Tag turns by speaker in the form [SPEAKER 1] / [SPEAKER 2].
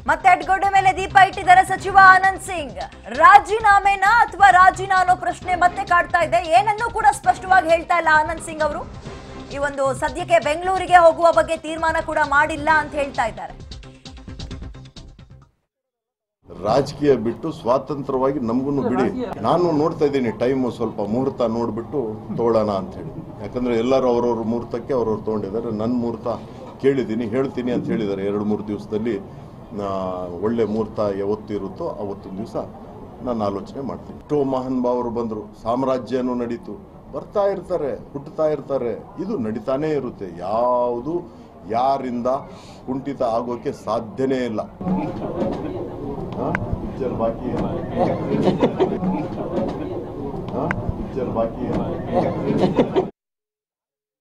[SPEAKER 1] ಮತ್ತೆ ಅಡ್ಗೊಡ್ಡೆ ಮೇಲೆ ದೀಪ ಇಟ್ಟಿದ್ದಾರೆ ಸಚಿವ ಆನಂದ್ ಸಿಂಗ್ ರಾಜೀನಾಮೆನಾ ಅಥವಾ ರಾಜೀನಾ ಅನ್ನೋ ಪ್ರಶ್ನೆ ಮತ್ತೆ ಕಾಡ್ತಾ ಇದೆ ಏನನ್ನೂ ಕೂಡ ಸ್ಪಷ್ಟವಾಗಿ ಹೇಳ್ತಾ ಇಲ್ಲ ಆನಂದ್ ಸಿಂಗ್ ಅವರು ಈ ಒಂದು ಸದ್ಯಕ್ಕೆ ಬೆಂಗಳೂರಿಗೆ ಹೋಗುವ ಬಗ್ಗೆ ತೀರ್ಮಾನ ಕೂಡ ಮಾಡಿಲ್ಲ ಅಂತ ಹೇಳ್ತಾ ಇದ್ದಾರೆ
[SPEAKER 2] ರಾಜಕೀಯ ಬಿಟ್ಟು ಸ್ವಾತಂತ್ರ್ಯವಾಗಿ ನಮಗೂ ಬಿಡಿ ನಾನು ನೋಡ್ತಾ ಇದ್ದೀನಿ ಟೈಮು ಸ್ವಲ್ಪ ಮುಹೂರ್ತ ನೋಡ್ಬಿಟ್ಟು ತಗೊಳ್ಳೋಣ ಅಂತ ಹೇಳಿ ಯಾಕಂದ್ರೆ ಎಲ್ಲರೂ ಅವ್ರವ್ರ ಮುಹೂರ್ತಕ್ಕೆ ಅವ್ರವ್ರು ತಗೊಂಡಿದ್ದಾರೆ ನನ್ನ ಮುಹೂರ್ತ ಕೇಳಿದ್ದೀನಿ ಹೇಳ್ತೀನಿ ಅಂತ ಹೇಳಿದ್ದಾರೆ ಎರಡು ಮೂರು ದಿವಸದಲ್ಲಿ ಆ, ಒಳ್ಳೆ ಮುಹೂರ್ತ ಯಾವತ್ತು ಇರುತ್ತೋ ಅವತ್ತೊಂದು ದಿವಸ ನಾನು ಆಲೋಚನೆ ಮಾಡ್ತೀನಿ ಎಷ್ಟೋ ಮಹಾನ್ ಭಾವರು ಬಂದರು ಸಾಮ್ರಾಜ್ಯನೂ ನಡೀತು ಬರ್ತಾ ಇರ್ತಾರೆ ಹುಟ್ಟುತ್ತಾ ಇರ್ತಾರೆ ಇದು ನಡೀತಾನೇ ಇರುತ್ತೆ ಯಾವುದು ಯಾರಿಂದ ಕುಂಠಿತ ಆಗೋಕೆ ಸಾಧ್ಯನೇ ಇಲ್ಲ हाँ? पिक्चर बाकी है हाँ? पिक्चर बाकी है